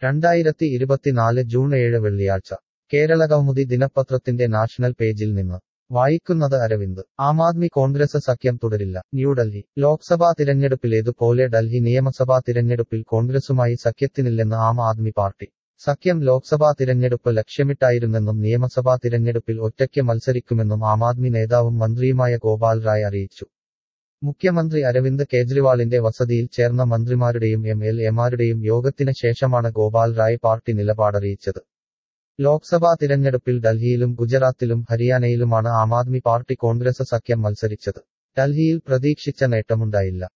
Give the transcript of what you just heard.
രണ്ടായിരത്തി ഇരുപത്തിനാല് ജൂൺ ഏഴ് വെള്ളിയാഴ്ച കേരളകൗമുദി ദിനപത്രത്തിന്റെ നാഷണൽ പേജിൽ നിന്ന് വായിക്കുന്നത് അരവിന്ദ് ആം ആദ്മി കോൺഗ്രസ് സഖ്യം തുടരില്ല ന്യൂഡൽഹി ലോക്സഭാ തിരഞ്ഞെടുപ്പിലേതുപോലെ ഡൽഹി നിയമസഭാ തിരഞ്ഞെടുപ്പിൽ കോൺഗ്രസുമായി സഖ്യത്തിനില്ലെന്ന് ആം ആദ്മി പാർട്ടി സഖ്യം ലോക്സഭാ തിരഞ്ഞെടുപ്പ് ലക്ഷ്യമിട്ടായിരുന്നെന്നും നിയമസഭാ തിരഞ്ഞെടുപ്പിൽ ഒറ്റയ്ക്ക് മത്സരിക്കുമെന്നും ആം ആദ്മി നേതാവും മന്ത്രിയുമായ ഗോപാൽ റായ് അറിയിച്ചു മുഖ്യമന്ത്രി അരവിന്ദ് കേജ്രിവാളിന്റെ വസതിയിൽ ചേർന്ന മന്ത്രിമാരുടെയും എം എൽ എമാരുടെയും യോഗത്തിന് ശേഷമാണ് ഗോപാൽ റായ് പാർട്ടി നിലപാടറിയിച്ചത് ലോക്സഭാ തിരഞ്ഞെടുപ്പിൽ ഡൽഹിയിലും ഗുജറാത്തിലും ഹരിയാനയിലുമാണ് ആം ആദ്മി പാർട്ടി കോൺഗ്രസ് സഖ്യം മത്സരിച്ചത് ഡൽഹിയിൽ പ്രതീക്ഷിച്ച നേട്ടമുണ്ടായില്ല